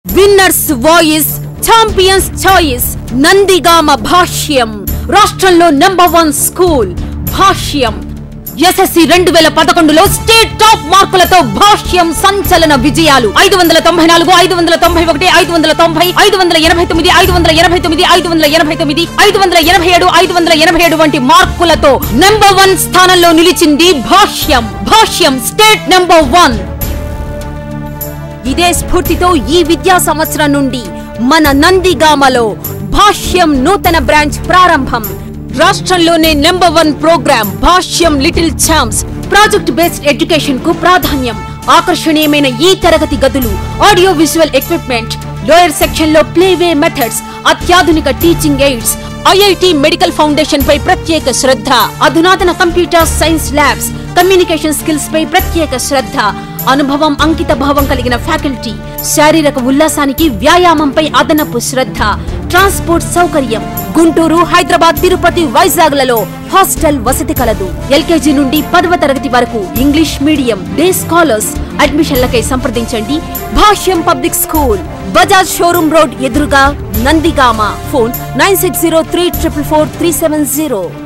winners voice champions choice Nandigama Bhashyam రాష్ట్రంలో number one school Bhashyam SSC రెండు వేల పదకొండులో స్టేట్ టాప్ మార్కులతో భాష్యం సంచలన విజయాలు ఐదు వందల తొంభై నాలుగు ఐదు వందల తొంభై ఒకటి ఐదు వందల తొంభై ఐదు వందల ఎనభై తొమ్మిది ఐదు వందల ఎనభై తొమ్మిది ఐదు వందల ఎనభై తొమ్మిది ఐదు వందల ఎనభై ఏడు ఐదు వందల ఎనభై ఏడు వంటి మార్కులతో నెంబర్ వన్ స్థానంలో నిలిచింది Bhashyam Bhashyam state number one ఇదే స్ఫూర్తితో ఈ విద్యా సంవత్సరం నుండి మన నందిగామలో భాష్యం నూతన బ్రాంచ్ ప్రారంభం రాష్ట్రంలోనే number one program Bhashyam little champs project based education కు ప్రాధాన్యం ఆకర్షణీయమైన ఈ తరగతి గదులు audio visual equipment lower section లో ప్లేవే మెథడ్స్ అత్యాధునిక teaching aids IIT medical foundation పై ప్రత్యేక శ్రద్ధ అధునాతన computer science labs communication skills పై ప్రత్యేక శ్రద్ధ అనుభవం అంకిత భావం కలిగిన ఫ్యాకల్టీ శారీరక ఉల్లాసానికి వ్యాయామంపై అదనపు శ్రద్ధ ట్రాన్స్పోర్ట్ సౌకర్యం గుంటూరు హైదరాబాద్ తిరుపతి వైజాగ్ లలో హాస్టల్ వసతి కలదు ఎల్కేజీ నుండి పదవ తరగతి వరకు ఇంగ్లీష్ మీడియం డే స్కాలర్స్ అడ్మిషన్లకై సంప్రదించండి Bhashyam public school Bajaj showroom road ఎదురుగా Nandigama phone nine six zero three triple four three seven zero